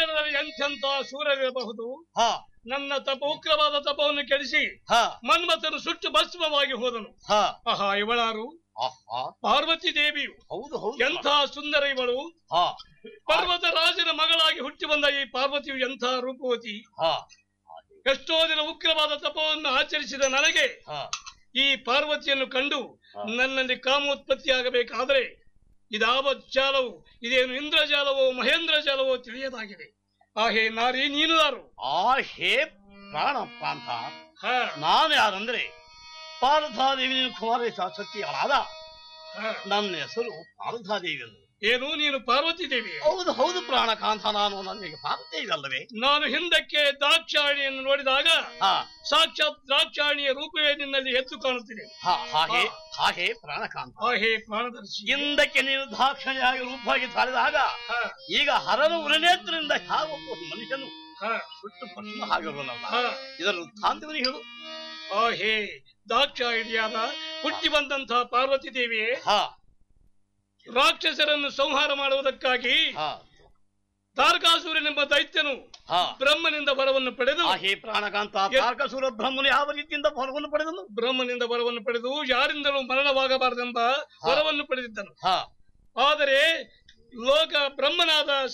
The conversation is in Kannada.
ದೇವೇಂದ್ರನಲ್ಲಿ ಎಂಥೆಂಥ ಶೂರರಿರಬಹುದು ಹಾ ನನ್ನ ತಪ ಉಗ್ರವಾದ ತಪವನ್ನು ಕೆಡಿಸಿ ಹಾ ಮನ್ಮಥನು ಸುಟ್ಟು ಭಸ್ಮವಾಗಿ ಹೋದನು ಹಾ ಆಹಾ ಇವಳಾರು ಆಹಾ ಪಾರ್ವತಿ ದೇವಿಯು ಹೌದು ಹೌದು ಎಂಥ ಸುಂದರ ಇವಳು ಹಾ ಪರ್ವತ ರಾಜನ ಮಗಳಾಗಿ ಹುಟ್ಟಿ ಬಂದ ಈ ಪಾರ್ವತಿಯು ಎಂಥ ರೂಪವತಿ ಹಾ ಎಷ್ಟೋ ದಿನ ಉಗ್ರವಾದ ತಪವನ್ನು ಆಚರಿಸಿದ ನನಗೆ ಹಾ ಈ ಪಾರ್ವತಿಯನ್ನು ಕಂಡು ಹಾ. ನನ್ನಲ್ಲಿ ಕಾಮೋತ್ಪತ್ತಿಯಾಗಬೇಕಾದರೆ ಇದಾವ ಜಾಲವು ಇದೇನು ಇಂದ್ರಜಾಲವೋ ಮಹೇಂದ್ರ ಜಾಲವೋ ತಿಳಿಯದಾಗಿದೆ ಆಹೇ ನಾರಿ ನೀನು ಯಾರು ಆ ಹೇ ಪ್ರಾಣ ಪ್ರಾಂತ ಹಾ, ನಾನು ಯಾರಂದ್ರೆ ಪಾರ್ಥಾದೇವಿ ಕುಮಾರೇಶ ಸತ್ಯಗಳಾದ ಹಾ. ನನ್ನ ಹೆಸರು ಪಾರ್ಥಾದೇವಿ ಎಂದು ಏನು ನೀನು ಪಾರ್ವತಿ ದೇವಿ ಹೌದು ಹೌದು ಪ್ರಾಣಕಾಂತ ನಾನು ನನಗೆ ಪಾರ್ಥೇವಿ ಅಲ್ಲವೇ ನಾನು ಹಿಂದಕ್ಕೆ ದ್ರಾಕ್ಷಾಣಿಯನ್ನು ನೋಡಿದಾಗ ಹಾ ಸಾಕ್ಷಾತ್ ದ್ರಾಕ್ಷಾಣಿಯ ರೂಪವೇ ನಿನ್ನಲ್ಲಿ ಎದ್ದು ಕಾಣುತ್ತಿದೆ ಹಾ ಹಾಗೆ ಹಾಗೆ ಪ್ರಾಣಕಾಂತ ಆಹೇ ಪ್ರಾಣದರ್ಶಿ ಹಿಂದಕ್ಕೆ ನೀನು ದಾಕ್ಷಣಿಯಾಗಿ ರೂಪವಾಗಿ ತಾಳಿದಾಗ ಹಾ, ಈಗ ಹರನು ಉರನೇತ್ರದಿಂದ ಯಾವೊಬ್ಬ ಮನುಷ್ಯನು ಹಾ, ಸುಟ್ಟು ಪಟ್ಟು ಆಗಿರೋನಲ್ಲ ಹಾ. ಇದರ ವೃತ್ತಾಂತವನ್ನು ಹೇಳು ಆಹೇ ದಾಕ್ಷಾಯಿಣಿಯಾದ ಹುಟ್ಟಿ ಬಂದಂತಹ ಪಾರ್ವತಿ ದೇವಿಯೇ ಹಾ ರಾಕ್ಷಸರನ್ನು ಸಂಹಾರ ಮಾಡುವುದಕ್ಕಾಗಿ ಹಾ ತಾರಕಾಸುರನೆಂಬ ದೈತ್ಯನು ಹಾ ಬ್ರಹ್ಮನಿಂದ ವರವನ್ನು ಪಡೆದು ಆ ಹೇ ಪ್ರಾಣಕಾಂತ ತಾರಕಾಸುರ ಬ್ರಹ್ಮನು ಯಾವ ರೀತಿಯಿಂದ ಫಲವನ್ನು ಪಡೆದನು ಬ್ರಹ್ಮನಿಂದ ವರವನ್ನು ಪಡೆದು ಯಾರಿಂದಲೂ ಮರಣವಾಗಬಾರದೆಂಬ ವರವನ್ನು ಪಡೆದಿದ್ದನು ಹಾ ಆದರೆ ಲೋಕ ಬ್ರಹ್ಮನಾದ